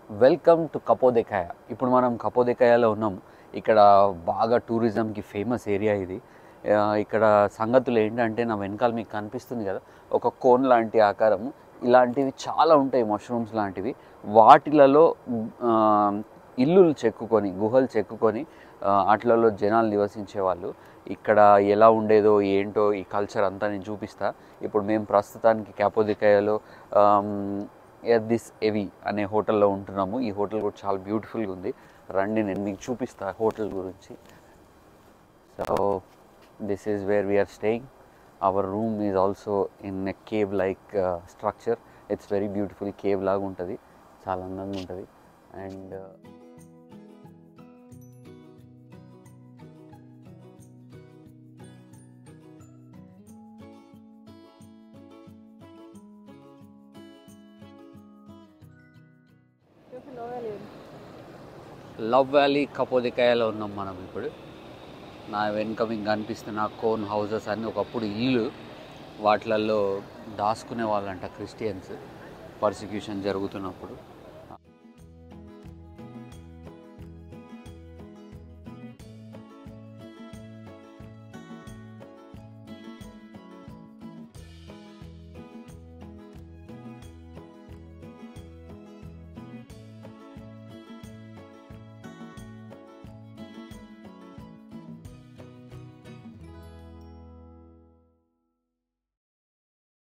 welcome to కపోదెకాయ ఇప్పుడు మనం కపోదెకాయలో ఉన్నాం ఇక్కడ బాగా టూరిజంకి ఫేమస్ ఏరియా ఇది ఆ, ఇక్కడ సంగతులు ఏంటంటే నా వెనకాల మీకు కనిపిస్తుంది కదా ఒక కోన్ లాంటి ఆకారం ఇలాంటివి చాలా ఉంటాయి మష్రూమ్స్ లాంటివి వాటిలలో ఆ, ఇల్లులు చెక్కుకొని గుహలు చెక్కుకొని ఆ, వాటిలలో జనాలు నివసించే వాళ్ళు ఇక్కడ ఎలా ఉండేదో ఏంటో ఈ కల్చర్ అంతా నేను చూపిస్తా ఇప్పుడు మేము ప్రస్తుతానికి క్యాపోదికాయలో దిస్ ఎవి అనే హోటల్లో ఉంటున్నాము ఈ హోటల్ కూడా చాలా బ్యూటిఫుల్గా ఉంది రండి నేను మీకు చూపిస్తా హోటల్ గురించి so this is where we're staying our room is also in a cave like structure it's very beautiful cave లాగా ఉంటుంది చాలా అందంగా ఉంటుంది అండ్ లవ్ వ్యాలీ కపోదికాయలో ఉన్నాం మనం ఇప్పుడు నా వెనుక మీకు కనిపిస్తున్న కోన్ హౌసెస్ అన్నీ ఒకప్పుడు ఇల్లు వాటిలలో దాచుకునే వాళ్ళంట క్రిస్టియన్స్ పర్సిక్యూషన్ జరుగుతున్నప్పుడు